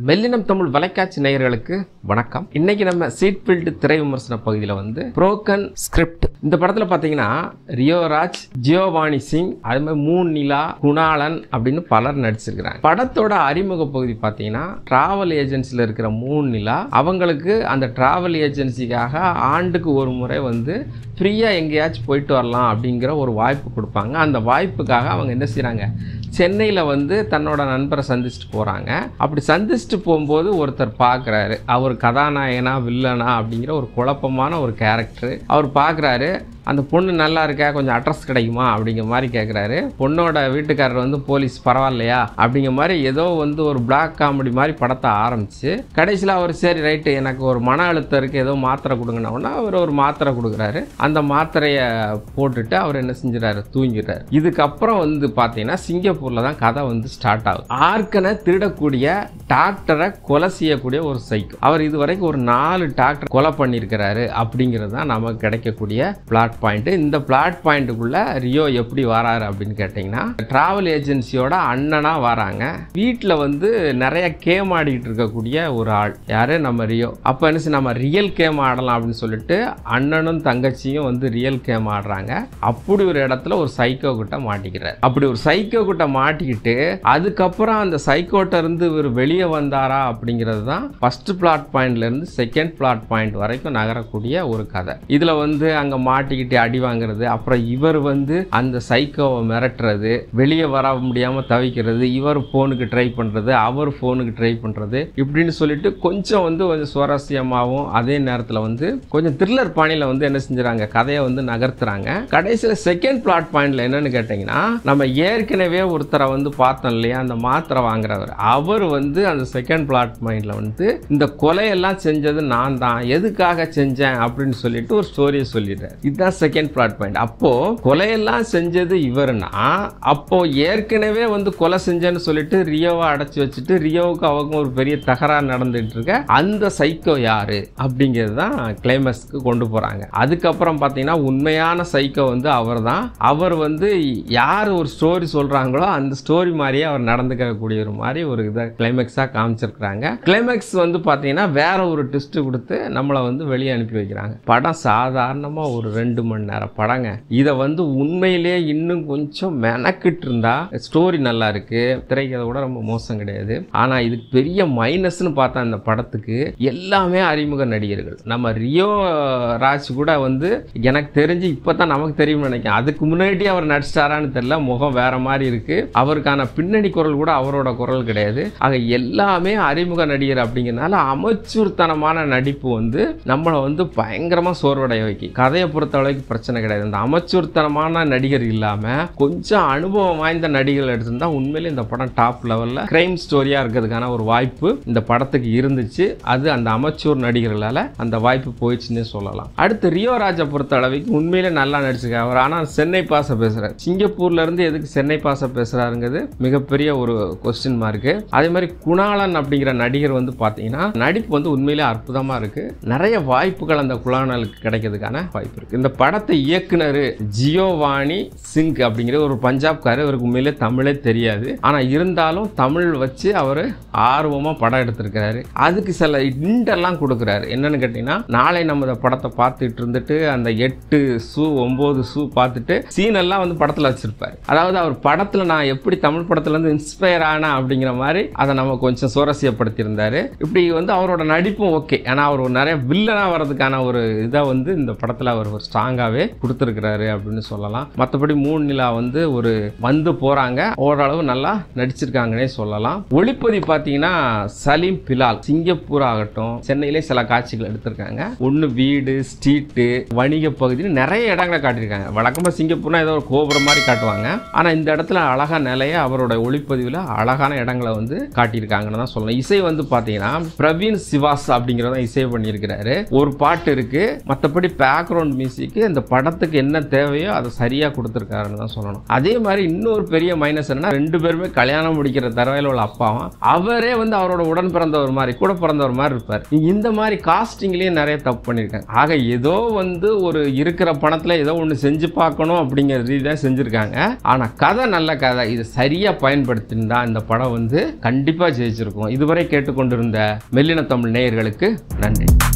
மெல்லினம் தமிழ் வலைக்காட்சி நேயர்களுக்கு வணக்கம் இன்னைக்கு நம்ம சீட் ஃபீல்டு திரை விமர்சன பகுதியில் வந்து புரோக்கன் ஸ்கிரிப்ட் இந்த படத்துல பாத்தீங்கன்னா ரியோராஜ் ஜியோவானி சிங் அது மாதிரி மூன் நிலா குணாளன் அப்படின்னு பலர் நடிச்சிருக்கிறாங்க படத்தோட அறிமுக பகுதி பாத்தீங்கன்னா டிராவல் ஏஜென்சில இருக்கிற மூன் நிலா அவங்களுக்கு அந்த டிராவல் ஏஜென்சிக்காக ஆண்டுக்கு ஒரு முறை வந்து ஃப்ரீயாக எங்கேயாச்சும் போயிட்டு வரலாம் அப்படிங்கிற ஒரு வாய்ப்பு கொடுப்பாங்க அந்த வாய்ப்புக்காக அவங்க என்ன செய்கிறாங்க சென்னையில் வந்து தன்னோட நண்பரை சந்திச்சுட்டு போகிறாங்க அப்படி சந்திச்சுட்டு போகும்போது ஒருத்தர் பார்க்குறாரு அவர் கதாநாயகனா வில்லனா அப்படிங்கிற ஒரு குழப்பமான ஒரு கேரக்டர் அவர் பார்க்குறாரு அந்த பொண்ணு நல்லா இருக்கா கொஞ்சம் அட்ரஸ் கிடைக்குமா அப்படிங்கிற மாதிரி கேட்குறாரு பொண்ணோட வீட்டுக்காரர் வந்து போலீஸ் பரவாயில்லையா அப்படிங்கிற மாதிரி ஏதோ வந்து ஒரு பிளாக் காமெடி மாதிரி படத்தை ஆரம்பிச்சு கடைசியில் அவர் சரி ரைட்டு எனக்கு ஒரு மன அழுத்தம் இருக்குது ஏதோ மாத்திரை கொடுங்கன்னு அவர் ஒரு மாத்திரை கொடுக்குறாரு அந்த மாத்திரையை போட்டுட்டு அவர் என்ன செஞ்சுறாரு தூங்கிடுறாரு இதுக்கப்புறம் வந்து பார்த்தீங்கன்னா சிங்கப்பூரில் தான் கதை வந்து ஸ்டார்ட் ஆகுது ஆர்க்கனை திருடக்கூடிய டாக்டரை கொலை செய்யக்கூடிய ஒரு சைக்கோ அவர் இது வரைக்கும் ஒரு நாலு டாக்டர் கொலை பண்ணியிருக்கிறாரு அப்படிங்கிறது தான் நமக்கு கிடைக்கக்கூடிய பிளாட் பாயிண்ட் இந்த பிளாட் பாயிண்ட்டுக்குள்ள ரியோ எப்படி வராரு அப்படின்னு கேட்டிங்கன்னா டிராவல் ஏஜென்சியோட அண்ணனா வராங்க வீட்டில் வந்து நிறைய கேம் ஆடிக்கிட்டு இருக்கக்கூடிய ஒரு ஆள் யாரு நம்ம ரியோ அப்போ என்ன செய்ய, நம்ம ரியல் கேம் ஆடலாம் அப்படின்னு சொல்லிட்டு அண்ணனும் தங்கச்சியும் வந்து ரியல் கேம் ஆடுறாங்க அப்படி ஒரு இடத்துல ஒரு சைக்கோ கிட்ட மாட்டிக்கிறார் அப்படி ஒரு சைக்கோ கிட்ட மாட்டிக்கிட்டு அதுக்கப்புறம் அந்த சைக்கோட்ட இருந்து இவர் வெளியே வந்தாரா அப்படிங்கிறது தான் ஃபர்ஸ்ட் பிளாட் பாயிண்ட்ல இருந்து செகண்ட் பிளாட் பாயிண்ட் வரைக்கும் நகரக்கூடிய ஒரு கதை இதுல வந்து அங்க மாட்டிக்கிட்டு அடி வாங்குறது அப்புறம் இவர் வந்து அந்த சைக்கோவை மிரட்டுறது வெளியே வர முடியாம தவிக்கிறது இவர் போனுக்கு ட்ரை பண்றது அவர் போனுக்கு ட்ரை பண்றது இப்படின்னு சொல்லிட்டு கொஞ்சம் வந்து கொஞ்சம் சுவாரஸ்யமாகவும் அதே நேரத்தில் வந்து கொஞ்சம் த்ரில்லர் பாணியில் வந்து என்ன செஞ்சுறாங்க கதையை வந்து நகர்த்துறாங்க கடைசியில் செகண்ட் பிளாட் பாயிண்ட்ல என்னன்னு கேட்டிங்கன்னா நம்ம ஏற்கனவே ஒருத்தரை வந்து பார்த்தோம் இல்லையா அந்த மாத்திரை வாங்குறவர் அவர் வந்து அந்த செகண்ட் பிளாட் பாயிண்ட்ல வந்து இந்த கொலையெல்லாம் செஞ்சது நான் தான் எதுக்காக செஞ்சேன் அப்படின்னு சொல்லிட்டு ஒரு ஸ்டோரியை சொல்லிடுறாரு இதுதான் செகண்ட் பிளாட் பாயிண்ட் அப்போ கொலையெல்லாம் செஞ்சது இவருனா அப்போ ஏற்கனவே வந்து கொலை செஞ்சேன்னு சொல்லிட்டு ரியோவை அடைச்சி வச்சுட்டு ரியோவுக்கு அவங்க ஒரு பெரிய தகராறு நடந்துட்டு இருக்க அந்த சைக்கோ யாரு அப்படிங்கிறது தான் கிளைமேக்ஸ்க்கு கொண்டு போறாங்க அதுக்கப்புறம் பார்த்தீங்கன்னா உண்மையான சைக்கோ வந்து அவர் தான் அவர் வந்து யார் ஒரு ஸ்டோரி சொல்றாங்களோ அந்த ஸ்டோரி மாதிரியே அவர் நடந்துக்கக்கூடிய ஒரு மாதிரி ஒரு இதை கிளைமேக்ஸாக காமிச்சிருக்கிறாங்க கிளைமேக்ஸ் வந்து பார்த்தீங்கன்னா வேற ஒரு ட்விஸ்ட் கொடுத்து நம்மளை வந்து வெளியே அனுப்பி வைக்கிறாங்க படம் சாதாரணமாக ஒரு ரெண்டு மணி நேரம் படங்க இதை வந்து உண்மையிலேயே இன்னும் கொஞ்சம் மெனக்கிட்டு இருந்தா ஸ்டோரி நல்லா இருக்கு திரைக்கதை கூட ரொம்ப மோசம் கிடையாது ஆனால் இதுக்கு பெரிய மைனஸ்னு பார்த்தா இந்த படத்துக்கு எல்லாமே அறிமுக நடிகர்கள் நம்ம ரியோ ராஜ் கூட வந்து எனக்கு தெரிஞ்சு இப்போ தான் நமக்கு தெரியும் நினைக்கிறேன் அதுக்கு முன்னாடி அவர் நடிச்சிட்டாரான்னு தெரியல முகம் வேற மாதிரி இருக்கு அவருக்கான பின்னணி குரல் கூட அவரோட குரல் கிடையாது ஆக எல்லாமே அறிமுக நடிகர் அப்படிங்கிறனால அமைச்சூர்த்தனமான நடிப்பு வந்து நம்மளை வந்து பயங்கரமா சோர்வடைய வைக்கும் கதையை பொறுத்த அளவுக்கு பிரச்சனை கிடையாது இந்த அமைச்சூர்த்தனமான நடிகர் இல்லாம கொஞ்சம் அனுபவம் வாய்ந்த நடிகர்கள் எடுத்திருந்தா உண்மையிலே இந்த படம் டாப் லெவல்ல கிரைம் ஸ்டோரியா இருக்கிறதுக்கான ஒரு வாய்ப்பு இந்த படத்துக்கு இருந்துச்சு அது அந்த அமைச்சூர் நடிகர்களால அந்த வாய்ப்பு போயிடுச்சுன்னே சொல்லலாம் அடுத்து ரியோ ராஜை பொறுத்த அளவுக்கு உண்மையிலே நல்லா நடிச்சிருக்காரு அவர் ஆனால் சென்னை பாச பேசுறாரு சிங்கப்பூர்ல இருந்து எதுக்கு சென்னை பாச பேசுறாருங்கிறது மிகப்பெரிய ஒரு கொஸ்டின் மார்க்கு அதே மாதிரி குணாளன் அப்படிங்கிற நடிகர் வந்து பார்த்தீங்கன்னா நடிப்பு வந்து உண்மையிலே அற்புதமா இருக்கு நிறைய வாய்ப்புகள் அந்த குணாளனுக்கு கிடைக்கிறதுக்கான வாய்ப்பு இருக்கு இந்த படத்தை இயக்குனர் ஜியோவானி சிங் அப்படிங்கிற ஒரு பஞ்சாப்காரர் இவருக்கு உண்மையிலே தமிழே தெரியாது ஆனா இருந்தாலும் தமிழ் வச்சு அவர் ஆர்வமா படம் எடுத்திருக்கிறாரு அதுக்கு சில இண்டெல்லாம் கொடுக்குறாரு என்னன்னு கேட்டீங்கன்னா நாளை நம்ம இந்த படத்தை பார்த்துட்டு இருந்துட்டு அந்த எட்டு ஷூ ஒன்பது ஷூ பார்த்துட்டு சீன் எல்லாம் வந்து படத்துல வச்சிருப்பாரு அதாவது அவர் படத்துல நான் எப்படி தமிழ் படத்துல இருந்து இன்ஸ்பயர் ஆனா அப்படிங்கிற மாதிரி அதை நம்ம கொஞ்சம் சுவாரஸ்யப்படுத்தியிருந்தாரு இப்படி வந்து அவரோட நடிப்பும் ஓகே ஏன்னா அவர் ஒரு நிறைய வில்லனா வர்றதுக்கான ஒரு இதை வந்து இந்த படத்துல அவர் ஒரு ஸ்ட்ராங்காவே கொடுத்துருக்கிறாரு அப்படின்னு சொல்லலாம் மற்றபடி மூணு நிலா வந்து ஒரு வந்து போறாங்க ஓரளவு நல்லா நடிச்சிருக்காங்கன்னே சொல்லலாம் ஒளிப்பதி பார்த்தீங்கன்னா சலீம் பிலால் சிங்கப்பூர் ஆகட்டும் சென்னையிலே சில காட்சிகள் எடுத்திருக்காங்க ஒன்று வீடு ஸ்ட்ரீட்டு வணிக பகுதின்னு நிறைய இடங்களை காட்டியிருக்காங்க வழக்கமாக சிங்கப்பூர்னா ஏதோ ஒரு கோபுரம் மாதிரி காட்டுவாங்க ஆனால் இந்த இடத்துல அழகா நிலைய அவரோட ஒளிப்பதிவில் அழகான இடங்களை வந்து காட்டியிருக்காங்கன்னு தான் சொல்லலாம் இசை வந்து பார்த்தீங்கன்னா பிரவீன் சிவாஸ் அப்படிங்கிறத இசை பண்ணியிருக்கிறாரு ஒரு பாட்டு இருக்கு மற்றபடி பேக்ரவுண்ட் மியூசிக் அளவுக்கு இந்த படத்துக்கு என்ன தேவையோ அதை சரியாக கொடுத்துருக்காருன்னு தான் சொல்லணும் அதே மாதிரி இன்னொரு பெரிய மைனஸ் என்னன்னா ரெண்டு பேருமே கல்யாணம் முடிக்கிற தரவையில் உள்ள அப்பாவும் அவரே வந்து அவரோட உடன் பிறந்தவர் மாதிரி கூட பிறந்தவர் மாதிரி இருப்பார் இந்த மாதிரி காஸ்டிங்லேயும் நிறைய தப்பு பண்ணியிருக்காங்க ஆக ஏதோ வந்து ஒரு இருக்கிற பணத்தில் ஏதோ ஒன்று செஞ்சு பார்க்கணும் அப்படிங்கிற ரீதியாக செஞ்சுருக்காங்க ஆனால் கதை நல்ல கதை இது சரியாக பயன்படுத்தியிருந்தா இந்த படம் வந்து கண்டிப்பாக ஜெயிச்சிருக்கும் இதுவரை கேட்டுக்கொண்டிருந்த மெல்லின தமிழ் நேயர்களுக்கு நன்றி